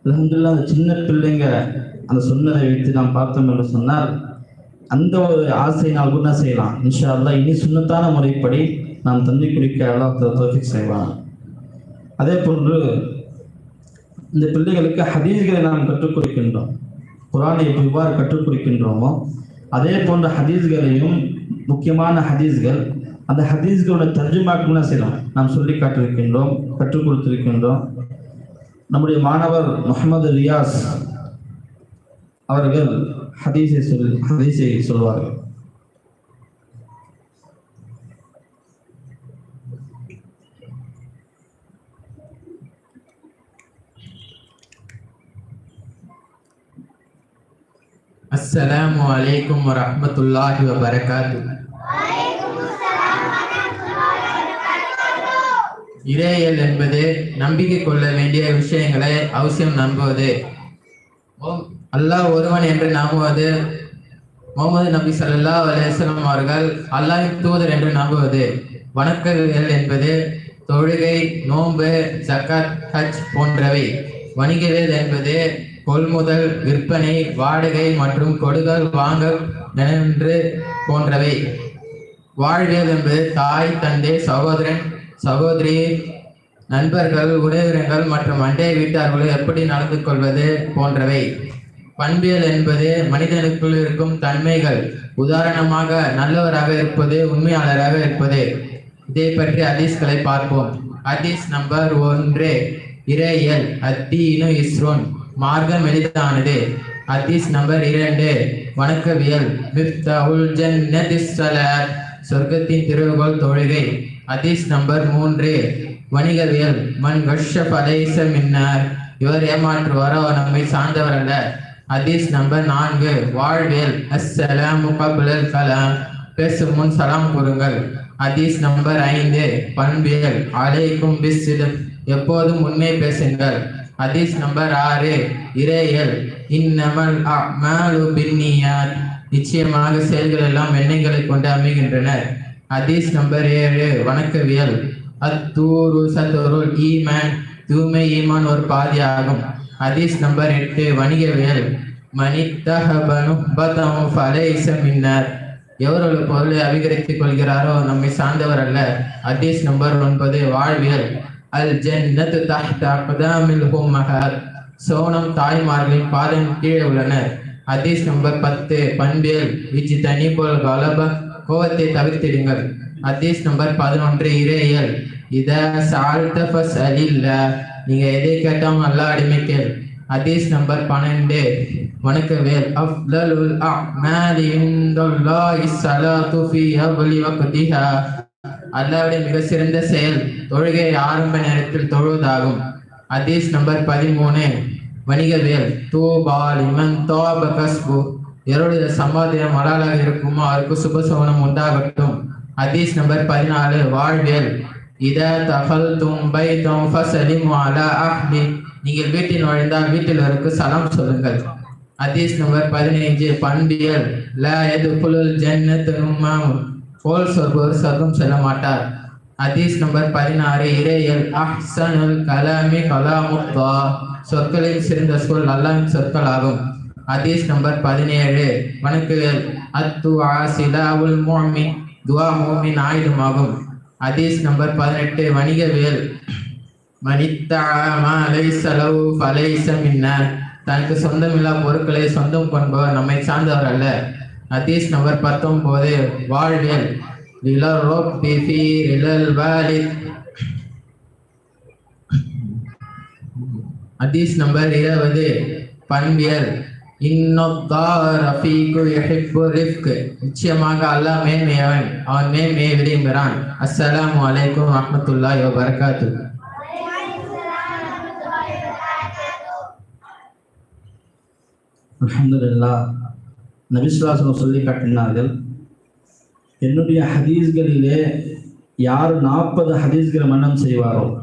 அல்ஹம்துலில்லாஹ் அந்த சின்ன பிள்ளைங்க அந்த சொன்னதை வைத்து நாம் பார்த்தோம் என்று சொன்னால் அந்த ஒரு ஆசையை நாம் கூட செய்யலாம் இன்ஷா அல்லாஹ் இனி சுன்னத்தான முறைப்படி நாம் தண்ணி குடிக்க அல்லாஹ் தோஃபிக் செய்வான் அதே போன்று இந்த பிள்ளைகளுக்கு ஹதீஸ்களை நாம் கற்றுக் கொடுக்கின்றோம் குரானை எவ்வாறு கற்றுக் கொடுக்கின்றோமோ அதே போன்ற ஹதீஸ்களையும் முக்கியமான ஹதீஸ்கள் அந்த ஹதீஸ்களோட தர்ஜுமாக்குன்னு செய்யலாம் நாம் சொல்லி காட்டிருக்கின்றோம் கற்றுக் கொடுத்திருக்கின்றோம் நம்முடைய மாணவர் முகமது ரியாஸ் அவர்கள் ஹதீஸை சொல் ஹதீஸை சொல்வார்கள் السلام عليكم ورحمة الله وبركاته இறையியல் என்பது நம்பிக்கை கொள்ள வேண்டிய விஷயங்களை அவசியம் நம்புவது ஓம் அல்லாஹ் ஒருவன் என்று நம்புவது முகமது நபி ஸல்லல்லாஹு அலைஹி வஸல்லம் அவர்கள் அல்லாஹ்வின் தூதர் என்று நம்புவது வணக்கங்கள் என்பது தொழுகை நோன்பு ஜக்காத் ஹஜ் போன்றவை வணிகவியல் என்பது கொள்முதல் விற்பனை வாடகை மற்றும் கொடுக்கல் வாங்கல் என்று போன்றவை வாழ்வியல் என்பது தாய் தந்தை சகோதரன் சகோதரி நண்பர்கள் உறவினர்கள் மற்றும் அண்டை வீட்டார்கள் எப்படி நடந்து கொள்வது போன்றவை பண்பியல் என்பது மனிதனுக்குள் இருக்கும் தன்மைகள் உதாரணமாக நல்லவராக இருப்பது உண்மையாளராக இருப்பது இதை பற்றி ஹதீஸ்களை பார்ப்போம் ஹதீஸ் நம்பர் ஒன்று இறையல் அத்தீனு இஸ்ரோன் மார்க்கம் எளிதானது ஹதீஸ் நம்பர் இரண்டு வணக்கவியல் மிஃப்தஹுல் ஜன்னதிஸ் ஸலாத் சொர்க்கத்தின் திருவுகோள் தொழுகை ஹதீஸ் நம்பர் மூன்று வணிகவியல் மன் கஷ பதைச மின்னார் இவர் ஏமாற்றுவாரோ அவர் நம்மை சார்ந்தவர் அல்ல ஹதீஸ் நம்பர் நான்கு வாழ்வியல் அஸ்ஸலாமு கப்லல் கலாம் பேசும் முன் சலாம் கூறுங்கள் ஹதீஸ் நம்பர் ஐந்து பண்பியல் அலைக்கும் பிஸ்ஸிடம் எப்போதும் உண்மை பேசுங்கள் ஹதீஸ் நம்பர் ஆறு இறையல் இன்னமல் அமாலு பின்னியாத் நிச்சயமாக செயல்கள் எல்லாம் எண்ணங்களை கொண்டு அமைகின்றன ஹதீஸ் நம்பர் ஏழு வணக்கவியல் அத்தூரு சத்துருல் ஈமான் தூய்மை ஈமான் ஒரு பாதியாகும் ஹதீஸ் நம்பர் எட்டு வணிகவியல் மனித்தகபனு பதம் ஃபலைச மின்னர் எவர் ஒரு பொருளை அபிகரித்துக் கொள்கிறாரோ நம்மை சார்ந்தவர் அல்ல ஹதீஸ் நம்பர் ஒன்பது வாழ்வியல் அல் ஜன்னத்து தஹ்த அக்தாமில் ஹும்மஹர் சோனம் தாய்மார்களின் பாதம் கீழே உள்ளனர் ஹதீஸ் நம்பர் பத்து பண்பியல் இஜி தனி போல் கலப கோவத்தை தவிர்த்திடுங்கள் ஹதீஸ் நம்பர் பதினொன்று இறையல் இத சால்த ஃபஸ் அலில்ல நீங்க எதை கேட்டாலும் நல்லா அடிமைக்கேள் ஹதீஸ் நம்பர் பன்னெண்டு வணக்கவேல் அஃப்லலுல் அஅமாலி இன்தல்லாஹி ஸலாத்து ஃபீ அவ்லி வக்திஹா அல்லாஹ்வுடைய மிக சிறந்த செயல் தொழுகை ஆரம்ப நேரத்தில் தொழுவதாகும் ஹதீஸ் நம்பர் பதிமூணு வணிகவியல் தூபா லிமன் தோப கஸ்பு எவருடைய சம்பாத்தியம் மலாலாக இருக்குமோ அவருக்கு சுபசோனம் உண்டாகட்டும் ஹதீஸ் நம்பர் பதினாலு வாழ்வியல் இத தகல் தும்பை தும் ஃபசலிமு அலா அஹ்லி நீங்கள் வீட்டில் நுழைந்தால் வீட்டிலருக்கு சலாம் சொல்லுங்கள் ஹதீஸ் நம்பர் பதினைஞ்சு பண்பியல் ல எது புலுல் ஜன்னத்து நும்மாம் போல் சொல்பவர் சொர்க்கம் செல்ல மாட்டார் ஹதீஸ் நம்பர் பதினாறு இறையல் அஹ்சனுல் கலாமி கலாமுத்தா சொற்களில் சிறந்த சொல் அல்லாஹ்வின் சொற்கள் ஆகும் ஹதீஸ் நம்பர் பதினேழு வணக்குகள் அத்து சிலாவுல் மோமின் துவா மோமின் ஆயுதமாகும் ஹதீஸ் நம்பர் பதினெட்டு வணிகவியல் மனித்தாலை செலவு ஃபலைச மின்னர் தனக்கு சொந்தமில்லா பொருட்களை சொந்தம் கொண்பவர் நம்மை சார்ந்தவர் அல்ல ஹதீஸ் நம்பர் பத்தொன்பது வாழ்வியல் للرب في رضا الوالد ஹதீஸ் நம்பர் இருபது பண்பியல் நிச்சயமாக அல்லாஹ் மேன்மையவன் அவன் மேன்மையை விரும்புகிறான் அஸ்ஸலாமு அலைக்கும் வரஹ்மத்துல்லாஹி வபரகாத்து அல்ஹம்துலில்லா நபிஸ்லாசனம் சொல்லி காட்டினார்கள் என்னுடைய ஹதீஸ்களிலே யார் நாற்பது ஹதீஸ்களை மன்னம் செய்வாரோ